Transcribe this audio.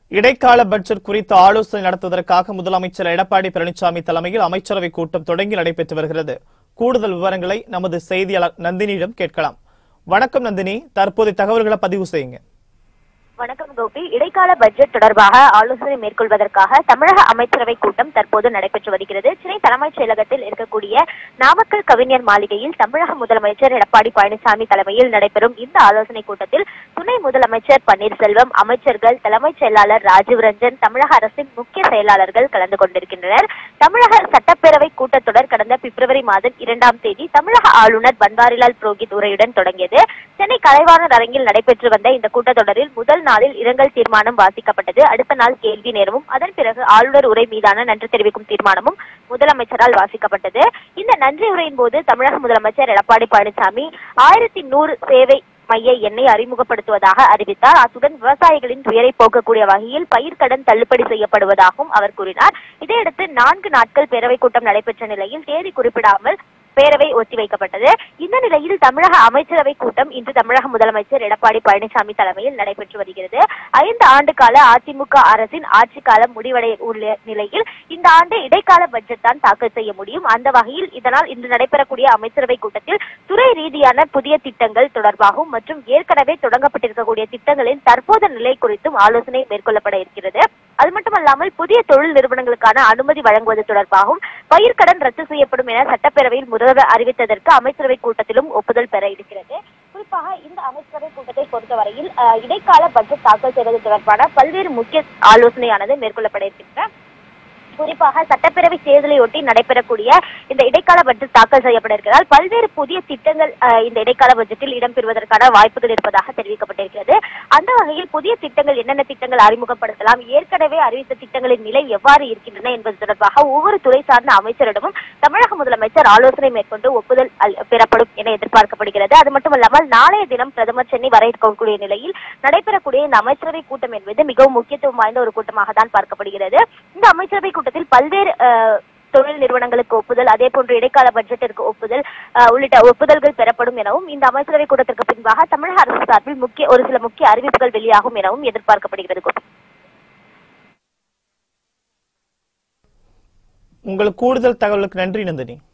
இடைக்கால பட்ஜெட் குறித்து ஆலோசனை நடத்துவதற்காக முதலமைச்சர் எடப்பாடி பழனிசாமி தலைமையில் அமைச்சரவை கூட்டம் தொடங்கி நடைபெற்று வருகிறது கூடுதல் விவரங்களை நமது செய்தியாளர் நந்தினியிடம் கேட்கலாம் வணக்கம் நந்தினி தற்போதைய தகவல்களை பதிவு செய்யுங்க வணக்கம் கோபி இடைக்கால பட்ஜெட் தொடர்பாக ஆலோசனை மேற்கொள்வதற்காக தமிழக அமைச்சரவை கூட்டம் தற்போது நடைபெற்று வருகிறது சென்னை தலைமைச் செயலகத்தில் இருக்கக்கூடிய நாமக்கல் கவிஞர் மாளிகையில் தமிழக முதலமைச்சர் எடப்பாடி பழனிசாமி தலைமையில் நடைபெறும் இந்த ஆலோசனை கூட்டத்தில் துணை முதலமைச்சர் பன்னீர்செல்வம் அமைச்சர்கள் தலைமைச் செயலாளர் ராஜீவ் ரஞ்சன் தமிழக அரசின் முக்கிய செயலாளர்கள் கலந்து கொண்டிருக்கின்றனர் தமிழக சட்டப்பேரவை கூட்டத்தொடர் கடந்த பிப்ரவரி மாதம் இரண்டாம் தேதி தமிழக ஆளுநர் பன்வாரிலால் புரோஹித் உரையுடன் தொடங்கியது சென்னை கலைவாணர் அரங்கில் நடைபெற்று வந்த இந்த கூட்டத்தொடரில் முதல் நாளில் இரங்கல் தீர்மானம் வாசிக்கப்பட்டது அடுத்த நாள் கேள்வி நேரமும் அதன் பிறகு ஆளுநர் உரை மீதான நன்றி தெரிவிக்கும் தீர்மானமும் முதலமைச்சரால் வாசிக்கப்பட்டது இந்த நன்றி உரையின் போது தமிழக முதலமைச்சர் எடப்பாடி பழனிசாமி ஆயிரத்தி நூறு சேவை மைய எண்ணெய் அறிமுகப்படுத்துவதாக அறிவித்தார் அத்துடன் விவசாயிகளின் துயரை போக்கக்கூடிய வகையில் பயிர்க்கடன் தள்ளுபடி செய்யப்படுவதாகவும் அவர் கூறினார் இதையடுத்து நான்கு நாட்கள் பேரவைக் கூட்டம் நடைபெற்ற நிலையில் தேதி குறிப்பிடாமல் பேரவை ஒத்திவைக்கப்பட்டது இந்த நிலையில் தமிழக அமைச்சரவை கூட்டம் இன்று தமிழக முதலமைச்சர் எடப்பாடி பழனிசாமி தலைமையில் நடைபெற்று வருகிறது ஐந்து ஆண்டு கால அதிமுக அரசின் ஆட்சி காலம் முடிவடைய உள்ள நிலையில் இந்த ஆண்டு இடைக்கால பட்ஜெட் தான் தாக்கல் செய்ய முடியும் அந்த வகையில் இதனால் இன்று நடைபெறக்கூடிய அமைச்சரவை கூட்டத்தில் துறை ரீதியான புதிய திட்டங்கள் தொடர்பாகவும் மற்றும் ஏற்கனவே தொடங்கப்பட்டிருக்கக்கூடிய திட்டங்களின் தற்போது நிலை குறித்தும் ஆலோசனை மேற்கொள்ளப்பட இருக்கிறது அது மட்டுமல்லாமல் புதிய தொழில் நிறுவனங்களுக்கான அனுமதி வழங்குவது தொடர்பாகவும் பயிர்க்கடன் ரத்து செய்யப்படும் என சட்டப்பேரவையில் முதல்வர் அறிவித்ததற்கு அமைச்சரவை கூட்டத்திலும் ஒப்புதல் பெற இருக்கிறது குறிப்பாக இந்த அமைச்சரவை கூட்டத்தை பொறுத்தவரையில் அஹ், இடைக்கால பட்ஜெட் தாக்கல் செய்வது தொடர்பான பல்வேறு முக்கிய ஆலோசனையானது மேற்கொள்ளப்பட இருக்கின்றன குறிப்பாக சட்டப்பேரவை தேர்தலையொட்டி நடைபெறக்கூடிய இந்த இடைக்கால பட்ஜெட் தாக்கல் செய்யப்பட இருக்கிறதால் பல்வேறு புதிய திட்டங்கள் அஹ், இந்த இடைக்கால பட்ஜெட்டில் இடம்பெறுவதற்கான வாய்ப்புகள் இருப்பதாக தெரிவிக்கப்பட்டிருக்கிறது அந்த வகையில் புதிய திட்டங்கள் என்னென்ன திட்டங்கள் அறிமுகப்படுத்தலாம் ஏற்கனவே அறிவித்த திட்டங்களின் நிலை எவ்வாறு இருக்கின்றன என்பது தொடர்பாக ஒவ்வொரு துறை சார்ந்த அமைச்சரிடமும் தமிழக முதலமைச்சர் ஆலோசனை மேற்கொண்டு ஒப்புதல் அல்- பெறப்படும் என எதிர்பார்க்கப்படுகிறது அது மட்டுமல்லாமல் நாளைய தினம் பிரதமர் சென்னை வர இருக்கக்கூடிய நிலையில் நடைபெறக்கூடிய இந்த அமைச்சரவை கூட்டம் என்பது மிகவும் முக்கியத்துவம் வாய்ந்த ஒரு கூட்டமாக தான் பார்க்கப்படுகிறது இந்த அமைச்சரவை கூட்டத்தில் பல்வேறு அஹ், தொழில் நிறுவனங்களுக்கு ஒப்புதல் அதே போன்று இடைக்கால பட்ஜெட்டிற்கு ஒப்புதல் அஹ், உள்ளிட்ட ஒப்புதல்கள் பெறப்படும் எனவும் இந்த அமைச்சரவை கூட்டத்திற்கு பின்பாக தமிழக அரசு சார்பில் முக்கிய ஒரு சில முக்கிய அறிவிப்புகள் வெளியாகும் எனவும் எதிர்பார்க்கப்படுகிறது கோபி. உங்களுக்கு கூடுதல் தகவலுக்கு நன்றி நந்தினி